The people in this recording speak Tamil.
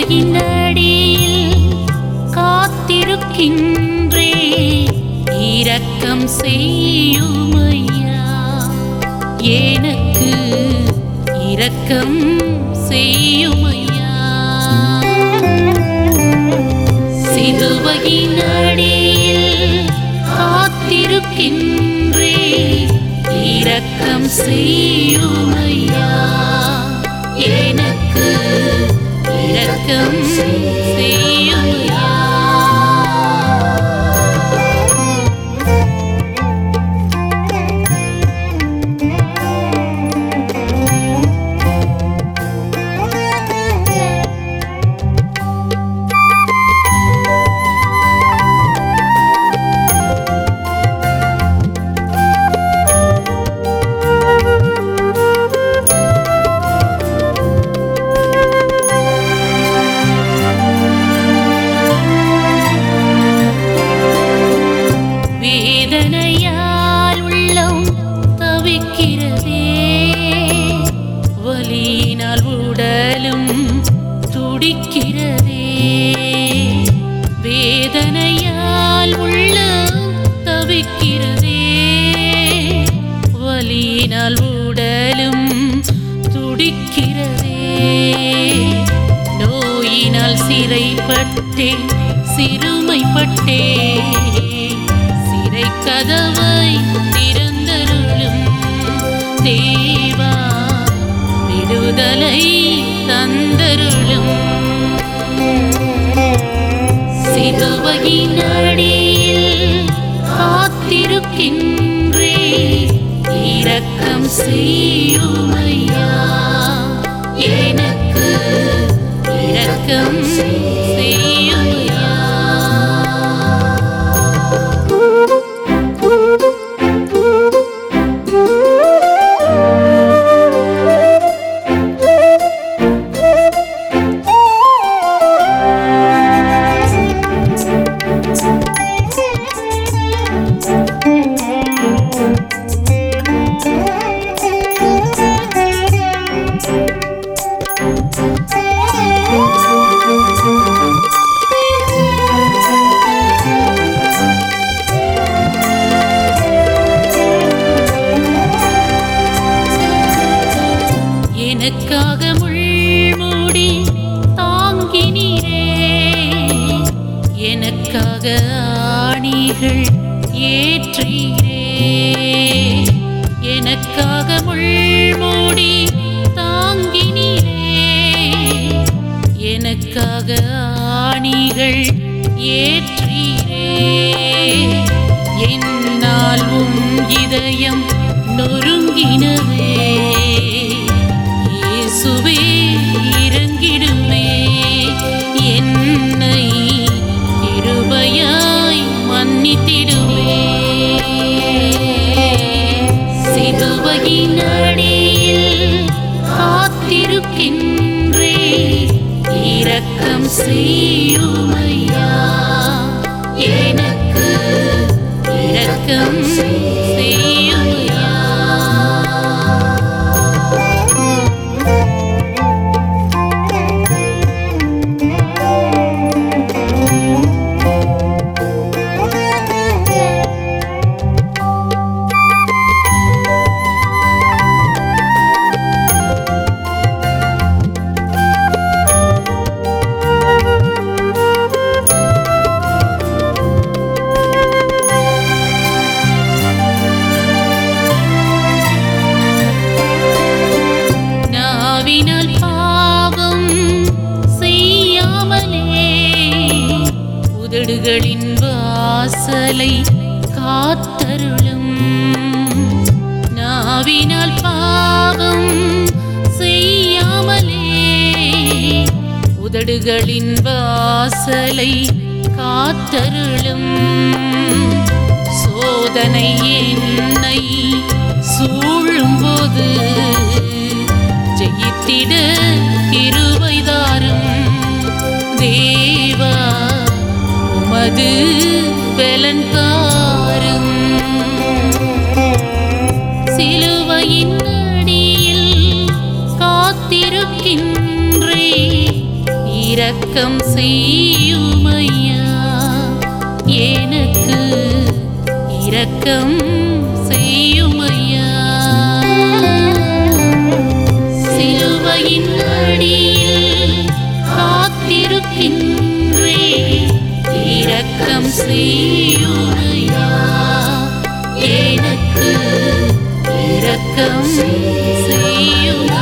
சிலுவையின் அடியில் காத்திருக்கின்றே இரக்கம் செய்யுமையா எனக்கு இரக்கம் செய்யுமையா சிலுவையின் அடியில் காத்திருக்கின்றே இரக்கம் செய்யுமையா எனக்கு இரக்கம் செய்யுமையா வேதனையால் உள்ளம் தவிக்கிறதே வலியினால் உடலும் துடிக்கிறதே வேதனையால் உள்ளம் தவிக்கிறதே வலியினால் உடலும் துடிக்கிறதே நோயினால் சிறைப்பட்டேன் சிறுமைப்பட்டேன் சிறை கதவை திறந்தருளும் தேவா விடுதலை தந்தருளும் சிலுவையின் அடியில் காத்திருக்கின்றே இரக்கம் செய்யுமையா எனக்கு இரக்கம் செய்யுமையா எனக்காக முள்மூடி தாங்கினீரே எனக்காக ஆணிகள் ஏற்றீரே எனக்காக முள்மூடி தாங்கினீரே எனக்காக ஆணிகள் ஏற்றீரே என்னால் உம் இதயம் நொறுங்கினதே இயேசுவே இறங்கிடுமே என்னை கிருபையாய் மன்னித்திடுமே சிலுவையின் அடியில் காத்திருக்கின்றே இரக்கம் செய்யுமையா எனக்கு இரக்கம் செய்யுமையா நாவினால் பாவம் செய்யாமலே உதடுகளின் வாசலை காத்தருளும் நாவினால் பாவம் செய்யாமலே உதடுகளின் வாசலை காத்தருளும் சோதனை என்னை சூழும்போது ஜெயித்திட கிருபைதாரும் தேவா உமது பலன் தாரும் சிலுவையின் அடியில் காத்திருக்கின்றே இரக்கம் செய்யுமையா எனக்கு இரக்கம் செய்யுமையா சிலுவையின் அடியில் காத்திருக்கின்றே இரக்கம் செய்யுமையா எனக்கு இரக்கம் செய்யுமையா